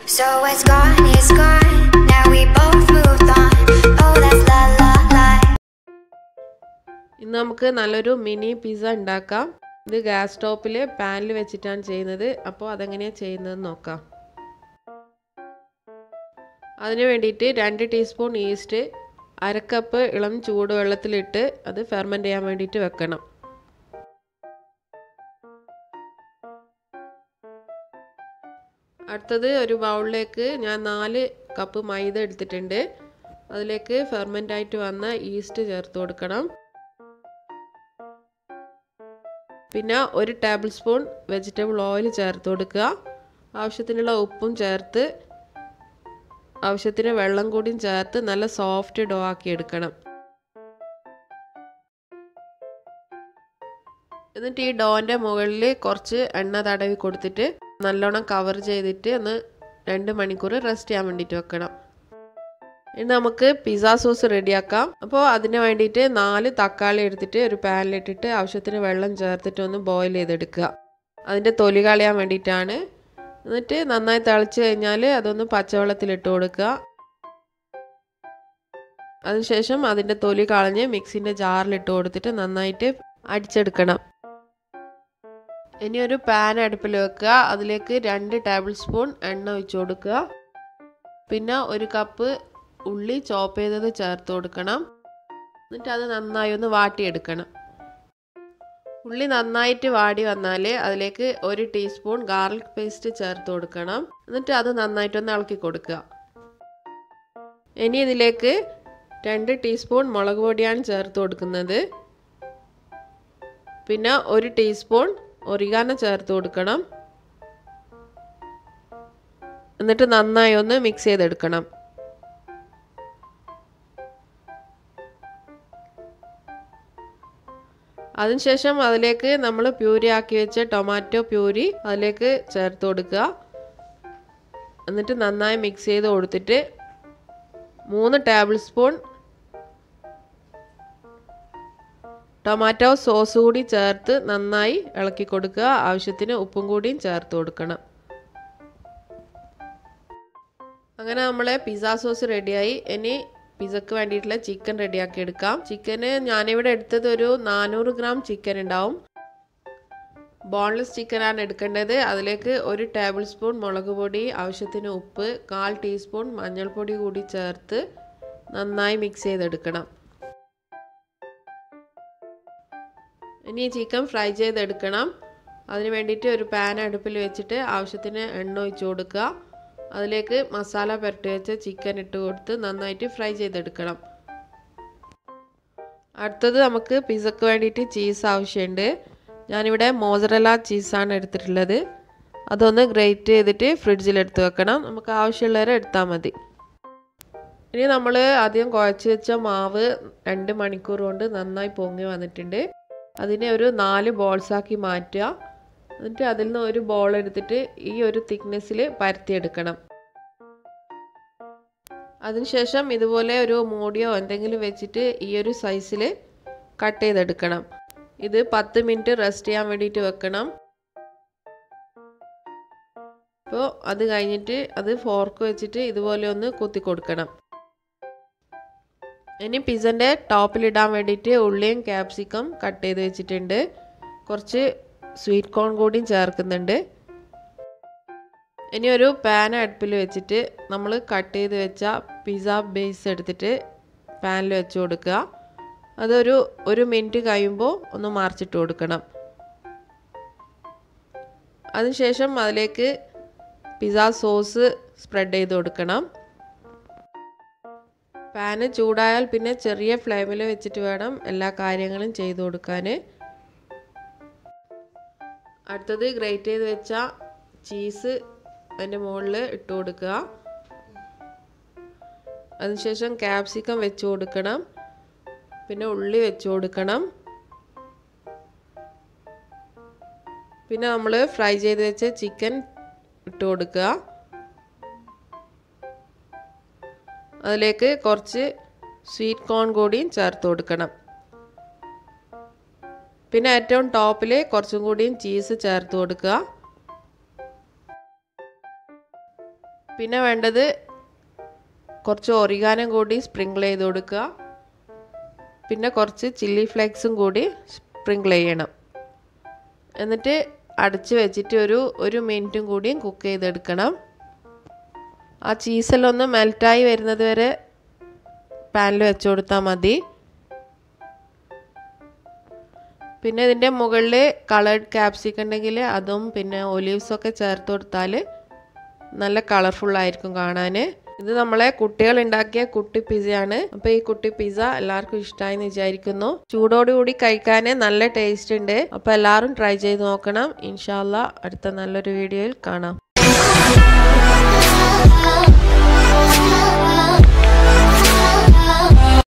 So what's gone is gone. Now we both moved on. Oh, that's la la life. ഇന്ന് നമുക്ക് നല്ലൊരു mini pizza ഉണ്ടാക്കാം ഇത് gas സ്റ്റോപ്പിൽ പാനിൽ വെച്ചിട്ടാണ് ചെയ്യുന്നത് അപ്പോൾ അതെങ്ങനെയാണ് ചെയ്യുന്നതെന്ന് നോക്കാം അതിന് വേണ്ടിയിട്ട് രണ്ട് ടീസ്പൂൺ ഈസ്റ്റ് അരക്കപ്പ് ഇളം ചൂടുവെള്ളത്തിലിട്ട് അത് ഫെർമെൻറ്റ് ചെയ്യാൻ വേണ്ടിയിട്ട് വെക്കണം അടുത്തത് ഒരു ബൗളിലേക്ക് ഞാൻ നാല് കപ്പ് മൈദ എടുത്തിട്ടുണ്ട് അതിലേക്ക് ഫെർമെൻ്റ് ആയിട്ട് വന്ന ഈസ്റ്റ് ചേർത്ത് കൊടുക്കണം പിന്നെ ഒരു ടേബിൾ സ്പൂൺ വെജിറ്റബിൾ ഓയിൽ ചേർത്ത് കൊടുക്കുക ആവശ്യത്തിനുള്ള ഉപ്പും ചേർത്ത് ആവശ്യത്തിന് വെള്ളം കൂടിയും ചേർത്ത് നല്ല സോഫ്റ്റ് ഡോ ആക്കി എടുക്കണം എന്നിട്ട് ഈ ഡോൻ്റെ മുകളിൽ കുറച്ച് എണ്ണ തടവി കൊടുത്തിട്ട് നല്ലോണം കവർ ചെയ്തിട്ട് ഒന്ന് രണ്ട് മണിക്കൂർ റെസ്റ്റ് ചെയ്യാൻ വേണ്ടിയിട്ട് വെക്കണം ഇനി നമുക്ക് പിസ്സ സോസ് റെഡിയാക്കാം അപ്പോൾ അതിന് വേണ്ടിയിട്ട് നാല് തക്കാളി എടുത്തിട്ട് ഒരു പാനിലിട്ടിട്ട് ആവശ്യത്തിന് വെള്ളം ചേർത്തിട്ട് ഒന്ന് ബോയിൽ ചെയ്തെടുക്കുക അതിൻ്റെ തൊലി കളയാൻ വേണ്ടിയിട്ടാണ് എന്നിട്ട് നന്നായി തിളച്ച് കഴിഞ്ഞാൽ അതൊന്ന് പച്ചവെള്ളത്തിലിട്ട് കൊടുക്കുക അതിനുശേഷം അതിൻ്റെ തൊലി കളഞ്ഞ് മിക്സിൻ്റെ ജാറിലിട്ട് കൊടുത്തിട്ട് നന്നായിട്ട് അടിച്ചെടുക്കണം ഇനി ഒരു പാൻ അടുപ്പിൽ വെക്കുക അതിലേക്ക് രണ്ട് ടേബിൾ സ്പൂൺ എണ്ണ ഒഴിച്ചു കൊടുക്കുക പിന്നെ ഒരു കപ്പ് ഉള്ളി ചോപ്പ് ചെയ്തത് ചേർത്ത് കൊടുക്കണം എന്നിട്ട് അത് നന്നായി ഒന്ന് വാട്ടിയെടുക്കണം ഉള്ളി നന്നായിട്ട് വാടി വന്നാൽ അതിലേക്ക് ഒരു ടീസ്പൂൺ ഗാർലിക് പേസ്റ്റ് ചേർത്ത് കൊടുക്കണം എന്നിട്ട് അത് നന്നായിട്ടൊന്ന് ഇളക്കി കൊടുക്കുക ഇനി ഇതിലേക്ക് രണ്ട് ടീസ്പൂൺ മുളക് പൊടിയാണ് ചേർത്ത് കൊടുക്കുന്നത് പിന്നെ ഒരു ടീസ്പൂൺ ഒറിഗാന ചേർത്ത് കൊടുക്കണം എന്നിട്ട് നന്നായി ഒന്ന് മിക്സ് ചെയ്തെടുക്കണം അതിനുശേഷം അതിലേക്ക് നമ്മൾ പ്യൂരി ആക്കി വെച്ച ടൊമാറ്റോ പ്യൂരി അതിലേക്ക് ചേർത്ത് കൊടുക്കുക എന്നിട്ട് നന്നായി മിക്സ് ചെയ്ത് കൊടുത്തിട്ട് മൂന്ന് ടേബിൾ സ്പൂൺ ടൊമാറ്റോ സോസ് കൂടി ചേർത്ത് നന്നായി ഇളക്കി കൊടുക്കുക ആവശ്യത്തിന് ഉപ്പും കൂടിയും ചേർത്ത് കൊടുക്കണം അങ്ങനെ നമ്മളെ പിസ്സ സോസ് റെഡിയായി ഇനി പിസക്ക് വേണ്ടിയിട്ടുള്ള ചിക്കൻ റെഡിയാക്കി എടുക്കാം ചിക്കന് ഞാനിവിടെ എടുത്തത് ഒരു നാനൂറ് ഗ്രാം ചിക്കൻ ഉണ്ടാവും ബോൺലെസ് ചിക്കനാണ് എടുക്കേണ്ടത് അതിലേക്ക് ഒരു ടേബിൾ സ്പൂൺ മുളക് പൊടി ആവശ്യത്തിന് ഉപ്പ് കാൽ ടീസ്പൂൺ മഞ്ഞൾപ്പൊടി കൂടി ചേർത്ത് നന്നായി മിക്സ് ചെയ്തെടുക്കണം ഇനി ചിക്കൻ ഫ്രൈ ചെയ്തെടുക്കണം അതിന് വേണ്ടിയിട്ട് ഒരു പാൻ അടുപ്പിൽ വെച്ചിട്ട് ആവശ്യത്തിന് എണ്ണ ഒഴിച്ചു കൊടുക്കുക അതിലേക്ക് മസാല പുരട്ടി വെച്ച ചിക്കൻ ഇട്ട് കൊടുത്ത് നന്നായിട്ട് ഫ്രൈ ചെയ്തെടുക്കണം അടുത്തത് നമുക്ക് പിസക്ക് വേണ്ടിയിട്ട് ചീസ് ആവശ്യമുണ്ട് ഞാനിവിടെ മോസറല ചീസാണ് എടുത്തിട്ടുള്ളത് അതൊന്ന് ഗ്രേറ്റ് ചെയ്തിട്ട് ഫ്രിഡ്ജിൽ എടുത്ത് വെക്കണം നമുക്ക് ആവശ്യമുള്ളവരെ എടുത്താൽ മതി ഇനി നമ്മൾ ആദ്യം കുഴച്ച് വെച്ച മാവ് രണ്ട് മണിക്കൂർ കൊണ്ട് നന്നായി പൊങ്ങി വന്നിട്ടുണ്ട് അതിനെ ഒരു നാല് ബോൾസാക്കി മാറ്റുക എന്നിട്ട് അതിൽ നിന്ന് ഒരു ബോൾ എടുത്തിട്ട് ഈ ഒരു തിക്നെസ്സിൽ പരത്തിയെടുക്കണം അതിനുശേഷം ഇതുപോലെ ഒരു മൂടിയോ എന്തെങ്കിലും വെച്ചിട്ട് ഈ ഒരു സൈസിൽ കട്ട് ചെയ്തെടുക്കണം ഇത് പത്ത് മിനിറ്റ് റെസ്റ്റ് ചെയ്യാൻ വേണ്ടിയിട്ട് വെക്കണം അപ്പോൾ അത് കഴിഞ്ഞിട്ട് അത് ഫോർക്ക് വെച്ചിട്ട് ഇതുപോലെ ഒന്ന് കുത്തി കൊടുക്കണം ഇനി പിസൻ്റെ ടോപ്പിലിടാൻ വേണ്ടിയിട്ട് ഉള്ളിയും ക്യാപ്സിക്കം കട്ട് ചെയ്ത് വെച്ചിട്ടുണ്ട് കുറച്ച് സ്വീറ്റ് കോൺ കൂടിയും ചേർക്കുന്നുണ്ട് ഇനി ഒരു പാൻ അടുപ്പിൽ വെച്ചിട്ട് നമ്മൾ കട്ട് ചെയ്ത് വെച്ച പിസ്സ ബേസ് എടുത്തിട്ട് പാനിൽ വെച്ച് കൊടുക്കുക അതൊരു ഒരു മിനിറ്റ് കഴിയുമ്പോൾ ഒന്ന് മറിച്ചിട്ട് കൊടുക്കണം അതിനുശേഷം അതിലേക്ക് പിസ്സ സോസ് സ്പ്രെഡ് ചെയ്ത് കൊടുക്കണം പാന് ചൂടായാൽ പിന്നെ ചെറിയ ഫ്ലെയിമിൽ വെച്ചിട്ട് വേണം എല്ലാ കാര്യങ്ങളും ചെയ്തു കൊടുക്കാൻ അടുത്തത് ഗ്രേറ്റ് ചെയ്ത് വെച്ച ചീസ് അതിൻ്റെ മുകളിൽ ഇട്ട് കൊടുക്കുക അതിനുശേഷം ക്യാപ്സിക്കം വെച്ച് കൊടുക്കണം പിന്നെ ഉള്ളി വെച്ച് കൊടുക്കണം പിന്നെ നമ്മൾ ഫ്രൈ ചെയ്ത് വെച്ച ചിക്കൻ ഇട്ട് കൊടുക്കുക അതിലേക്ക് കുറച്ച് സ്വീറ്റ് കോൺ കൂടിയും ചേർത്ത് കൊടുക്കണം പിന്നെ ഏറ്റവും ടോപ്പിൽ കുറച്ചും കൂടിയും ചീസ് ചേർത്ത് കൊടുക്കുക പിന്നെ വേണ്ടത് കുറച്ച് ഒറിഗാനം കൂടി സ്പ്രിങ്കിൾ ചെയ്ത് കൊടുക്കുക പിന്നെ കുറച്ച് ചില്ലി ഫ്ലേക്സും കൂടി സ്പ്രിങ്കിൾ ചെയ്യണം എന്നിട്ട് അടച്ച് വെച്ചിട്ട് ഒരു ഒരു മിനിറ്റും കൂടിയും കുക്ക് ചെയ്തെടുക്കണം ആ ചീസെല്ലാം ഒന്ന് മെൽറ്റായി വരുന്നത് വരെ പാനിൽ വെച്ച് കൊടുത്താൽ മതി പിന്നെ ഇതിൻ്റെ മുകളിൽ കളേർഡ് ക്യാപ്സിക്കം ഉണ്ടെങ്കിൽ അതും പിന്നെ ഒലീവ്സൊക്കെ ചേർത്ത് കൊടുത്താൽ നല്ല കളർഫുള്ളായിരിക്കും കാണാൻ ഇത് നമ്മളെ കുട്ടികൾ ഉണ്ടാക്കിയ കുട്ടി പിസയാണ് അപ്പോൾ ഈ കുട്ടി പിസ എല്ലാവർക്കും ഇഷ്ടമായി എന്ന് വിചാരിക്കുന്നു ചൂടോടുകൂടി കഴിക്കാൻ നല്ല ടേസ്റ്റ് ഉണ്ട് അപ്പോൾ എല്ലാവരും ട്രൈ ചെയ്ത് നോക്കണം ഇൻഷാല്ല അടുത്ത നല്ലൊരു വീഡിയോയിൽ കാണാം Oh,